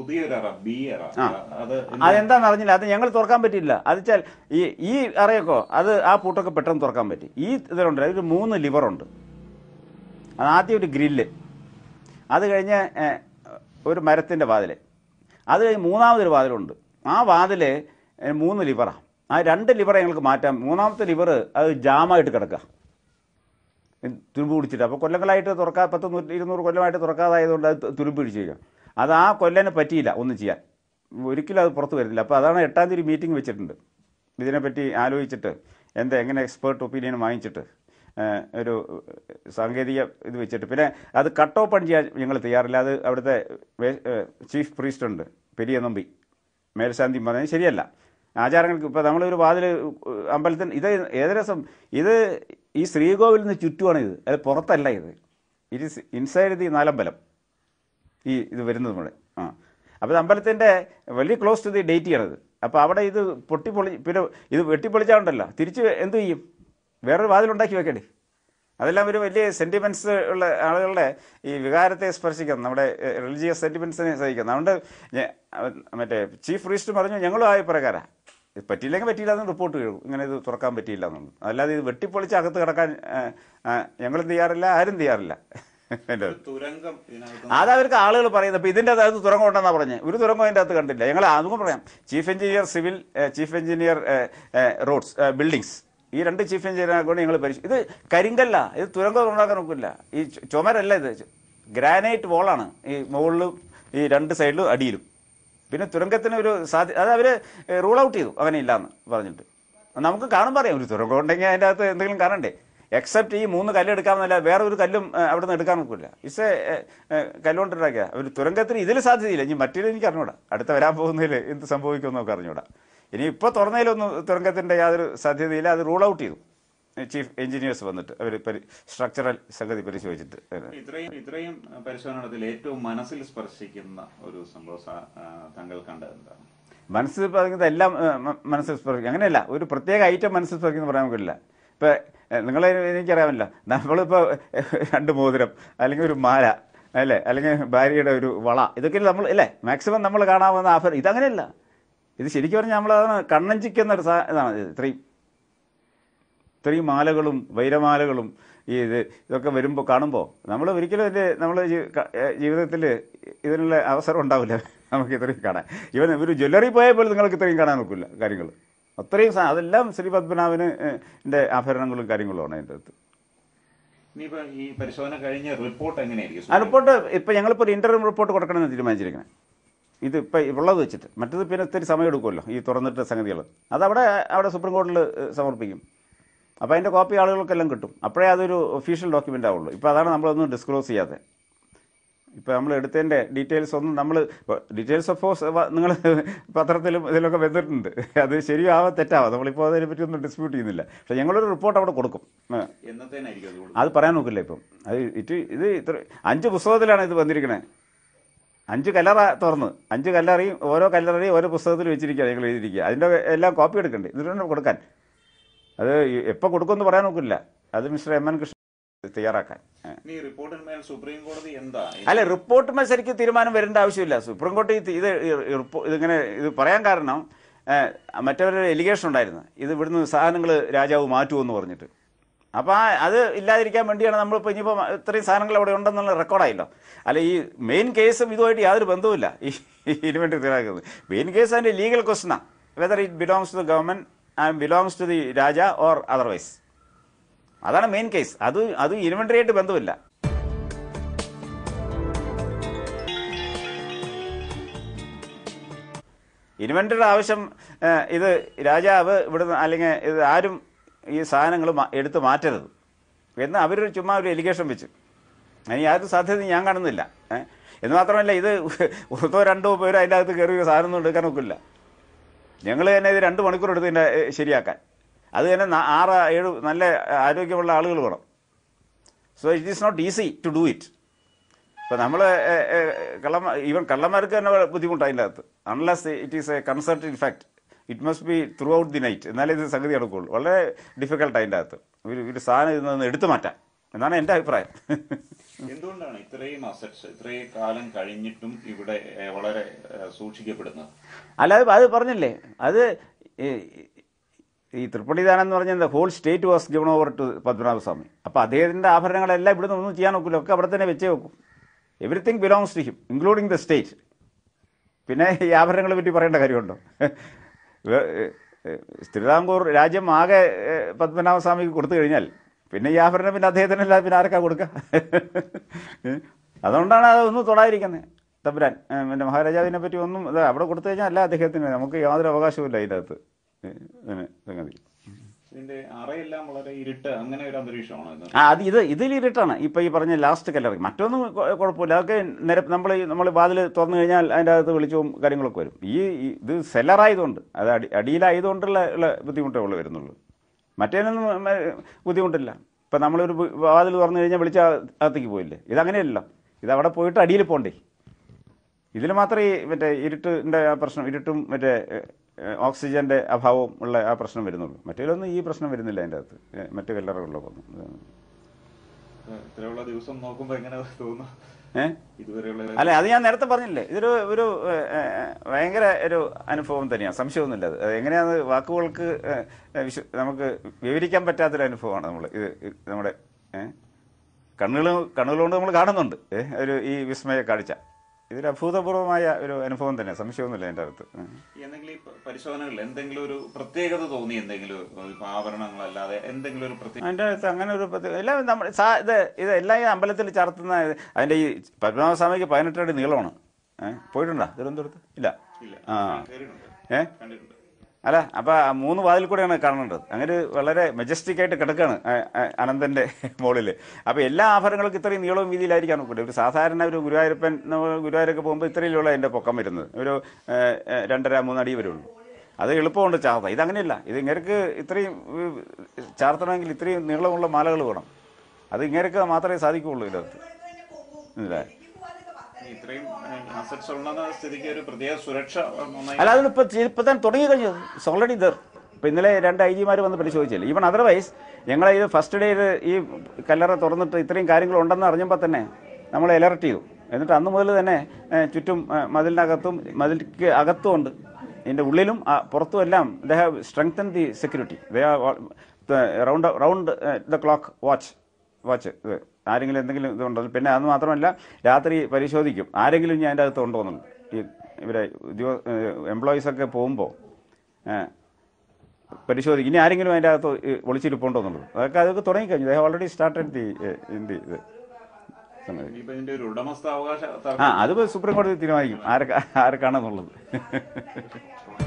പുതിയൊരു അറ ബി അറ ആ. അത് അതെന്താണെന്ന് അറിഞ്ഞില്ല അത് ഞങ്ങൾ തുറക്കാൻ പറ്റില്ല അത് വെച്ചാൽ ഈ ഈ അറയൊക്കെ അത് ആ പൂട്ടൊക്കെ പെട്ടെന്ന് തുറക്കാൻ പറ്റി ഈ ഇതിലുണ്ട് അതിൽ മൂന്ന് ലിവറുണ്ട് അത് ആദ്യം ഒരു ഗ്രില്ല് അത് കഴിഞ്ഞ് ഏ, ഒരു മരത്തിൻ്റെ വാതിൽ അത് കഴിഞ്ഞ് മൂന്നാമതൊരു വാതിലുണ്ട് ആ വാതിൽ ഏ, മൂന്ന് ലിവറാണ് ആ രണ്ട് ലിവറെ ഞങ്ങൾക്ക് മാറ്റാം മൂന്നാമത്തെ ലിവർ അത് ജാമായിട്ട് കിടക്കുക തുരുമ്പ് പിടിച്ചിട്ട് അപ്പോൾ കൊല്ലങ്ങളായിട്ട് തുറക്കാ പത്ത് നൂറ്റി ഇരുന്നൂറ് കൊല്ലമായിട്ട് തുറക്കാതായതുകൊണ്ട് അത് തുരുമ്പ് പിടിച്ചിരിക്കുക അത് ആ കൊല്ലനെ പറ്റിയില്ല ഒന്നും ചെയ്യാൻ ഒരിക്കലും അത് പുറത്ത് വരുന്നില്ല അപ്പോൾ അതാണ് എട്ടാം തീയതി മീറ്റിംഗ് വെച്ചിട്ടുണ്ട് ഇതിനെപ്പറ്റി ആലോചിച്ചിട്ട് എന്താ എങ്ങനെ എക്സ്പേർട്ട് ഒപ്പീനിയൻ വാങ്ങിച്ചിട്ട് ഏഹ്, ഒരു സാങ്കേതിക ഇത് വെച്ചിട്ട് പിന്നെ അത് കട്ട് ഓപ്പൺ ചെയ്യാൻ ഞങ്ങൾ തയ്യാറില്ല അത് അവിടുത്തെ ചീഫ് പ്രീസ്റ്റ് ഉണ്ട് പെരിയ നമ്പി മേൽശാന്തി പറഞ്ഞത് ശരിയല്ല ആചാരങ്ങൾക്ക് ഇപ്പോൾ നമ്മളൊരു വാതിൽ അമ്പലത്തിന് ഇത് ഏകദേശം ഇത് ഈ ശ്രീകോവിലിന് ചുറ്റുമാണ് ഇത് അത് പുറത്തല്ല ഇത് ഇറ്റ് ഇസ് ഇൻസൈഡ് ദി നാലമ്പലം ഈ ഇത് വരുന്നത് നമ്മുടെ ആ അപ്പോൾ അമ്പലത്തിൻ്റെ വലിയ ക്ലോസ് ടു ദി ഡേറ്റ് ചെയ്യണത് അപ്പോൾ അവിടെ ഇത് പൊട്ടിപ്പൊളി പിന്നെ ഇത് വെട്ടിപ്പൊളിച്ചാണ്ടല്ലോ തിരിച്ച് എന്ത് ചെയ്യും വേറൊരു വാതിലുണ്ടാക്കി വെക്കണ്ടേ അതെല്ലാം ഒരു വലിയ സെൻറ്റിമെൻറ്റ്സ് ഉള്ള ആളുകളുടെ ഈ വികാരത്തെ സ്പർശിക്കണം നമ്മുടെ റിലീജിയസ് സെൻറ്റിമെൻറ്റ്സിനെ സഹിക്കണം അതുകൊണ്ട് ഞ- മറ്റേ ചീഫ് പ്രീസ്റ്റ് പറഞ്ഞു ഞങ്ങളും ആ പ്രകാരം ഇത് പറ്റിയില്ലെങ്കിൽ പറ്റിയില്ല എന്ന് റിപ്പോർട്ട് കഴിയും ഇങ്ങനെ ഇത് തുറക്കാൻ പറ്റിയില്ല എന്നുള്ളത് അല്ലാതെ ഇത് വെട്ടിപ്പൊളിച്ച് അകത്ത് കിടക്കാൻ ആ, ആ, ഞങ്ങളും ചെയ്യാറില്ല ആരും ചെയ്യാറില്ല എൻ്റെ ഒരു തുരങ്കം ഇതിനകത്ത് അത് അവർക്ക് ആളുകൾ പറയുന്നത് അപ്പോൾ ഇതിൻ്റെ അകത്ത് തുരങ്കം ഉണ്ടെന്നാ പറഞ്ഞത് ഒരു തുരങ്കം അതിൻ്റെ അകത്ത് കണ്ടില്ല ഞങ്ങൾ അതും പറയാം chief engineer civil chief engineer roads buildings ഈ രണ്ട് ചീഫ് എഞ്ചിനീയറെ കൊണ്ട് ഞങ്ങൾ പരിശോധി ഇത് കരിങ്കല്ല ഇത് തുരങ്കം ഉണ്ടാക്കാൻ നോക്കില്ല ഈ ചു- ചുമരല്ല ഇത് ഗ്രാനൈറ്റ് വോളാണ് ഈ മുകളിലും ഈ രണ്ട് സൈഡിലും അടിയിലും പിന്നെ തുരങ്കത്തിന് ഒരു സാധ്യ അത് അവർ റൂൾ ഔട്ട് ചെയ്തു അങ്ങനെ ഇല്ലാന്ന് പറഞ്ഞിട്ട് നമുക്ക് കാണുമ്പോൾ അറിയാം ഒരു തുരങ്കം ഉണ്ടെങ്കിൽ അതിൻ്റെ അകത്ത് എന്തെങ്കിലും കാണണ്ടേ എക്സെപ്റ്റ് ഈ മൂന്ന് കല്ലെടുക്കാമെന്നല്ല വേറെ ഒരു കല്ലും ഏഹ്, അവിടെ നിന്ന് എടുക്കാൻ നോക്കില്ല ഇസ് കല്ലുകൊണ്ടുണ്ടാക്കിയ ഒരു തുരങ്കത്തിന് ഇതിൽ സാധ്യതയില്ല ഇനി മറ്റേത് എനിക്ക് അറിഞ്ഞൂടാ അടുത്ത വരാൻ പോകുന്നതിൽ എന്ത് സംഭവിക്കുമെന്ന് നമുക്ക് അറിഞ്ഞൂടാ ഇനി ഇപ്പോൾ തുറന്നതിലൊന്നും തുരങ്കത്തിൻ്റെ യാതൊരു സാധ്യതയില്ല അത് റൂൾ ഔട്ട് ചെയ്തു ചീഫ് എഞ്ചിനീയേഴ്സ് വന്നിട്ട് അവർ സ്ട്രക്ചറൽ സംഗതി പരിശോധിച്ചിട്ട് ഇത്രയും ഇത്രയും പരിശോധന നടത്തിയിൽ ഏറ്റവും മനസ്സിൽ സ്പർശിക്കുന്ന ഒരു സംഭവം സാ- ആ, താങ്കൾ കണ്ടത് എന്താണ് മനസ്സിൽ സ്പർശിക്കുന്നത് എല്ലാം ഏഹ്, മ- മനസ്സിൽ സ്പർശിക്കും അങ്ങനെയല്ല ഒരു പ്രത്യേക ഐറ്റം മനസ്സിൽ സ്പർശിക്കുന്ന പറയാൻ പറ്റില്ല ഇപ്പം നിങ്ങൾ എനിക്കറിയാമല്ല നമ്മളിപ്പോൾ രണ്ട് മോതിരം അല്ലെങ്കിൽ ഒരു മാല അല്ലേ അല്ലെങ്കിൽ ഭാര്യയുടെ ഒരു വള ഇതൊക്കെ നമ്മൾ അല്ലേ മാക്സിമം നമ്മൾ കാണാവുന്ന ആഫർ ഇതങ്ങനെയല്ല ഇത് ശരിക്കും പറഞ്ഞാൽ നമ്മളതാണ് കണ്ണഞ്ചിക്കുന്ന ഒരു സാ ഇതാണ് ഇത് ഇത്രയും ഇത്രയും മാലകളും വൈരമാലകളും ഈ ഇത് ഇതൊക്കെ വരുമ്പോൾ കാണുമ്പോൾ നമ്മൾ ഒരിക്കലും അതിൻ്റെ നമ്മൾ ജീവിതത്തിൽ ഇതിനുള്ള അവസരം ഉണ്ടാവില്ല നമുക്ക് ഇത്രയും കാണാൻ ഇവൻ ഒരു ജ്വല്ലറി പോയാൽ പോലും നിങ്ങൾക്ക് ഇത്രയും കാണാൻ നോക്കില്ല കാര്യങ്ങൾ അത്രയും സാ- അതെല്ലാം ശ്രീ പത്മനാഭന് ൻ്റെ ആഭരണങ്ങളും കാര്യങ്ങളുമാണ് അതിൻ്റെ അകത്ത് ഇനിയിപ്പോ ഈ പരിശോധന കഴിഞ്ഞ റിപ്പോർട്ട് എങ്ങനെയായിരിക്കും ആ റിപ്പോർട്ട് ഇപ്പം ഞങ്ങളിപ്പോൾ ഒരു ഇൻ്റർവ്യൂ റിപ്പോർട്ട് കൊടുക്കണമെന്ന് തീരുമാനിച്ചിരിക്കുന്നത് ഇത് ഇപ്പം ഉള്ളത് വെച്ചിട്ട് മറ്റത് പിന്നെ ഒത്തിരി സമയം എടുക്കുമല്ലോ ഈ തുറന്നിട്ട് സംഗതികൾ അതവിടെ അവിടെ സുപ്രീം കോടതിയിൽ ഏഹ്, സമർപ്പിക്കും അപ്പോൾ അതിൻ്റെ കോപ്പി ആളുകൾക്കെല്ലാം കിട്ടും അപ്പോഴേ അതൊരു ഒഫീഷ്യൽ ഡോക്യുമെൻ്റ് ആവുള്ളൂ ഇപ്പോൾ അതാണ് നമ്മളൊന്നും ഡിസ്ക്ലോസ് ചെയ്യാതെ ഇപ്പോൾ നമ്മൾ എടുത്തതിൻ്റെ ഡീറ്റെയിൽസ് ഒന്നും നമ്മൾ ഡീറ്റെയിൽസ് ഓഫ് കോഴ്സ് നിങ്ങൾ പത്രത്തിലും ഇതിലൊക്കെ വന്നിട്ടുണ്ട് അത് ശരിയാവാം തെറ്റാവാം നമ്മളിപ്പോൾ അതിനെപ്പറ്റി ഒന്നും ഡിസ്പ്യൂട്ട് ചെയ്യുന്നില്ല പക്ഷേ ഞങ്ങളൊരു റിപ്പോർട്ട് അവിടെ കൊടുക്കും ആ. എന്നത്തേനായിരിക്കും അത് കൊടുക്കുന്നത്? അത് പറയാൻ നോക്കില്ല ഇപ്പം അത് ഇറ്റ് ഇത് ഇത്ര അഞ്ച് പുസ്തകത്തിലാണ് ഇത് വന്നിരിക്കുന്നത് അഞ്ച് കല്ലറ തുറന്ന് അഞ്ച് കല്ലറയും ഓരോ കല്ലറയും ഓരോ പുസ്തകത്തിൽ വെച്ചിരിക്കുക ഞങ്ങൾ എഴുതിയിരിക്കുക അതിൻ്റെ എല്ലാം കോപ്പി എടുക്കണ്ടേ ഇതിന് കൊടുക്കാൻ അത് എപ്പോൾ കൊടുക്കുമെന്ന് പറയാൻ നോക്കില്ല അത് മിസ്റ്റർ എം എൻ കൃഷ്ണൻ തയ്യാറാക്കാൻ ഏ. ഇനി ഈ റിപ്പോർട്ടിന്മേൽ സുപ്രീം കോടതി എന്താ അല്ല റിപ്പോർട്ട് ശരിക്കും തീരുമാനം വരേണ്ട ആവശ്യമില്ല സുപ്രീം കോടതി ഇത് ഇത് ഈ റിപ്പോ- ഇതിങ്ങനെ ഇത് പറയാൻ കാരണം ഏഹ്, മറ്റവരൊരു എലിഗേഷൻ ഉണ്ടായിരുന്നു ഇത് ഇവിടുന്ന് സാധനങ്ങൾ രാജാവ് മാറ്റുമെന്ന് പറഞ്ഞിട്ട് അപ്പോൾ ആ അത് ഇല്ലാതിരിക്കാൻ വേണ്ടിയാണ് നമ്മളിപ്പോൾ ഇനിയിപ്പോൾ ഇത്രയും സാധനങ്ങൾ അവിടെ ഉണ്ടെന്നുള്ള റെക്കോർഡായല്ലോ അല്ല ഈ മെയിൻ കേസും ഇതുമായിട്ട് യാതൊരു ബന്ധവുമില്ല ഈ ഇതിനു വേണ്ടി തീരാക്കുന്നത് മെയിൻ കേസ് അതിൻ്റെ ലീഗൽ ക്വസ്റ്റനാണ് whether it belongs to the government and belongs to the Raja or otherwise അതാണ് മെയിൻ കേസ് അത് അത് ഇൻവെന്ററി ആയിട്ട് ബന്ധമില്ല ഇൻവെന്ററിയുടെ ആവശ്യം ഏഹ്, ഇത് രാജാവ് ഇവിടുന്ന് അല്ലെങ്കിൽ ഇത് ആരും ഈ സാധനങ്ങൾ മാ- എടുത്ത് മാറ്റരുത് എന്ന് അവരൊരു ചുമ്മാ ഒരു എലിഗേഷൻ വെച്ച് അതിന് യാതൊരു സാധ്യതയും ഞാൻ കാണുന്നില്ല ഏഹ്. എന്ന് മാത്രമല്ല ഇത് ഒന്നോ രണ്ടോ പേര് അതിൻ്റെ അകത്ത് കയറി സാധനം ഒന്നും എടുക്കാൻ ഒക്കില്ല ഞങ്ങൾ തന്നെ ഇത് രണ്ട് മണിക്കൂർ എടുത്ത് ഇതിൻ്റെ ഏഹ്, ശരിയാക്കാൻ അത് തന്നെ ന- ആറ് ഏഴ് നല്ല ആരോഗ്യമുള്ള ആളുകൾ വേണം so it is not easy to do it ഇപ്പം നമ്മൾ കള്ളന്മാർ ഈവൻ കള്ളന്മാർക്ക് തന്നെ ബുദ്ധിമുട്ടാണ് അതിൻ്റെ അകത്ത് unless it is a consult in fact it must be throughout the night എന്നാലേ ഇത് സംഗതി നടക്കുകയുള്ളൂ വളരെ ഡിഫിക്കൽട്ട് അതിൻ്റെ അകത്ത് ഒരു ഒരു സാധനം ഇതിൽ നിന്ന് എടുത്തു മാറ്റാൻ എന്നാണ് എൻ്റെ അഭിപ്രായം എന്തുകൊണ്ടാണ് ഇത്രയും അസറ്റ്സ് ഇത്രയും കാലം കഴിഞ്ഞിട്ടും ഇവിടെ ഏഹ്, വളരെ ഏഹ്, സൂക്ഷിക്കപ്പെടുന്നത് അല്ലാതെ അത് പറഞ്ഞില്ലേ അത് ഈ- ഈ തൃപ്പടിദാനം എന്ന് പറഞ്ഞാൽ whole state was given over to Padmanabhaswamy അപ്പോൾ അദ്ദേഹത്തിൻ്റെ ആഭരണങ്ങളെല്ലാം ഇവിടുന്ന് ഒന്നും ചെയ്യാൻ നോക്കില്ല ഒക്കെ അവിടെ തന്നെ വെച്ചേ വെക്കും everything belongs to him including the state പിന്നെ ഈ ആഭരണങ്ങളെ പറ്റി പറയേണ്ട കാര്യമുണ്ടോ വേ- ഏ, ഏ, തിരുവിതാംകൂർ രാജ്യം ആകെ ഏ, പത്മനാഭസ്വാമിക്ക് കൊടുത്തു കഴിഞ്ഞാൽ പിന്നെ ഈ ആഭരണം പിന്നെ അദ്ദേഹത്തിനല്ല പിന്നെ ആർക്കാ കൊടുക്കുക ഏ? അതുകൊണ്ടാണ് അത് ഒന്നും തൊടാതിരിക്കുന്നത് തമ്പുരാൻ ഏ, പിന്നെ മഹാരാജാവിനെ പറ്റി ഒന്നും ഇത് അവിടെ കൊടുത്തു കഴിഞ്ഞാൽ അല്ല അദ്ദേഹത്തിന് നമുക്ക് യാതൊരു അവകാശവും അതിൻ്റെ അകത്ത് ഏ, ഇതിന് സംഗതി ഇതിന്റെ അറയെല്ലാം വളരെ ഇരുട്ട് അങ്ങനെ ഒരു അന്തരീക്ഷമാണ് ഇത് ആ അത് ഇത് ഇതിലിരുട്ടാണ് ഇപ്പൊ ഈ പറഞ്ഞ ലാസ്റ്റ് കല്ലറി മറ്റൊന്നും കൊ- കുഴപ്പമില്ല അതൊക്കെ നിര നമ്മൾ നമ്മൾ വാതിൽ തുറന്നു കഴിഞ്ഞാൽ അതിൻ്റെ അകത്ത് വെളിച്ചവും കാര്യങ്ങളൊക്കെ വരും ഈ ഈ- ഇത് സെല്ലറായതുകൊണ്ട് അത് അടി അടിയിലായതുകൊണ്ടുള്ള ഉള്ള ബുദ്ധിമുട്ടേ ഉള്ളൂ വരുന്നുള്ളൂ മറ്റേനൊന്നും മ- ബുദ്ധിമുട്ടില്ല ഇപ്പം നമ്മളൊരു ബു- വാതിൽ തുറന്നു കഴിഞ്ഞാൽ വെളിച്ച അകത്തേക്ക് പോയില്ലേ ഇതങ്ങനെയല്ല ഇത് അവിടെ പോയിട്ട് അടിയിൽ പോണ്ടേ ഇതിൽ മാത്രമേ ഈ മറ്റേ ഇരുട്ടിൻ്റെ ആ പ്രശ്നം ഇരുട്ടും മറ്റേ ഏഹ്, ഓക്സിജന്റെ അഭാവവും ഉള്ള ആ പ്രശ്നം വരുന്നുള്ളൂ മറ്റേലൊന്നും ഈ പ്രശ്നം വരുന്നില്ല അതിൻ്റെ അകത്ത് ഏഹ്, മറ്റു കല്ലറകളിലൊക്കെ ഒന്നും ഏഹ്, ഇത്രയുള്ള ദിവസം നോക്കുമ്പോ എങ്ങനെ തോന്നുന്നു ഏഹ് ഇതുവരെയുള്ള അല്ല അത് ഞാൻ നേരത്തെ പറഞ്ഞില്ലേ ഇതൊരു ഒരു ഏഹ്, ഏഹ്, ഭയങ്കര ഒരു അനുഭവം തന്നെയാണ് സംശയമൊന്നുമില്ല അത് അത് എങ്ങനെയാണ് വാക്കുകൾക്ക് ഏഹ്, ഏഹ്, വിശ്വ- നമുക്ക് വിവരിക്കാൻ പറ്റാത്തൊരു അനുഭവമാണ് നമ്മൾ ഇത് ഇത് നമ്മുടെ ഏഹ്, കണ്ണുകൾ കണ്ണുകളുകൊണ്ട് നമ്മൾ കാണുന്നുണ്ട് ഏഹ്, ഒരു ഈ വിസ്മയ കാഴ്ച ഇതൊരു അഭൂതപൂർവമായ ഒരു അനുഭവം തന്നെ സംശയമൊന്നുമില്ല അതിൻ്റെ അകത്ത് ഏഹ്. ഈ എന്തെങ്കിലും ഈ പരിശോധനകളിൽ എന്തെങ്കിലും ഒരു പ്രത്യേകത തോന്നി എന്തെങ്കിലും ഇപ്പൊ ആഭരണങ്ങളല്ലാതെ എന്തെങ്കിലും ഒരു പ്രത്യേക അതിൻ്റെ അകത്ത് അങ്ങനെ ഒരു പ്രത്യേക എല്ലാം നമ്മൾ സാ ഇത് ഇത് എല്ലാം ഈ അമ്പലത്തിൽ ചാർത്തുന്ന അതിൻ്റെ ഈ പത്മനാഭസ്വാമിക്ക് പതിനെട്ട് അടി നീളമാണ് ഏഹ് പോയിട്ടുണ്ടോ തിരുവനന്തപുരത്ത് ഇല്ല ഇല്ല ആ കേറിയിട്ടുണ്ട് ഏ കണ്ടിട്ടുണ്ട് അല്ല അപ്പൊ ആ മൂന്ന് വാതിൽ കൂടെയാണ് കാണേണ്ടത് അങ്ങനെ ഒരു വളരെ മെജസ്റ്റിക് ആയിട്ട് കിടക്കാണ് അനന്തന്റെ മുകളിൽ അപ്പൊ എല്ലാ ആഭരണങ്ങൾക്കും ഇത്രയും നീളവും വീതിയിലായിരിക്കാൻ നോക്കൂല ഒരു സാധാരണ ഒരു ഗുരുവായൂരപ്പൻ നമ്മൾ ഗുരുവായൂരൊക്കെ പോകുമ്പോൾ ഇത്രയിലുള്ള അതിന്റെ പൊക്കം വരുന്നത് ഒരു ഏ, ഏ, രണ്ടര മൂന്നടി വരുള്ളൂ അത് എളുപ്പമുണ്ട് ചാർത്ത ഇതങ്ങനെയല്ല ഇത് ഇങ്ങനെക്ക് ഇത്രയും ഉം, ചാർത്തണമെങ്കിൽ ഇത്രയും നീളമുള്ള മാലകൾ വേണം അത് ഇങ്ങനെയൊക്കെ മാത്രമേ സാധിക്കുകയുള്ളൂ ഇതിനകത്ത് ഇല്ലേ ഈ ഇത്രയും അസറ്റ്സ് ഉള്ള സ്ഥിതിക്ക് ഒരു പ്രത്യേക സുരക്ഷ നന്നായി അല്ല അതിനിപ്പോ ഇപ്പൊ തന്നെ തുടങ്ങി കഴിഞ്ഞു ഇറ്റ്സ് ഓൾറെഡി ദർ ഇപ്പൊ ഇന്നലെ രണ്ട് ഐ ജിമാർ വന്ന് പരിശോധിച്ചില്ല ഈവൻ അതർവൈസ് ഞങ്ങളെ ഇത് ഫസ്റ്റ് ഡേ ഇത് ഈ കല്ലറ തുറന്നിട്ട് ഇത്രയും കാര്യങ്ങൾ ഉണ്ടെന്ന് അറിഞ്ഞപ്പോൾ തന്നെ നമ്മൾ അലർട്ട് ചെയ്തു എന്നിട്ട് അന്ന് മുതൽ തന്നെ ഏ, ചുറ്റും ഏ, മതിലിനകത്തും മതിലിക്ക് അകത്തും ഉണ്ട് ഇതിന്റെ ഉള്ളിലും ആ, പുറത്തും എല്ലാം they have strengthen the security they round round the clock watch watch ഇത് ആരെങ്കിലും എന്തെങ്കിലും ഇതുണ്ടോ പിന്നെ അത് മാത്രമല്ല രാത്രി പരിശോധിക്കും ആരെങ്കിലും ഇനി അതിൻ്റെ അകത്ത് ഉണ്ടോ എന്നുള്ളത് ഈ ഇവരെ ഉദ്യോഗ എംപ്ലോയീസ് ഒക്കെ പോകുമ്പോൾ പരിശോധിക്കും ഇനി ആരെങ്കിലും അതിൻ്റെ അകത്ത് ഈ ഒളിച്ചിരിപ്പുണ്ടോ എന്നുള്ളത് അതൊക്കെ അതൊക്കെ തുടങ്ങിക്കഴിഞ്ഞു they already started the in the ഇത് സംഗതി ഇപ്പൊ ഇതിന്റെ ഒരു ഉടമസ്ഥാവകാശ ആ അത് സുപ്രീം കോടതി തീരുമാനിക്കും ആരൊക്കെ ആർക്കാണെന്നുള്ളത്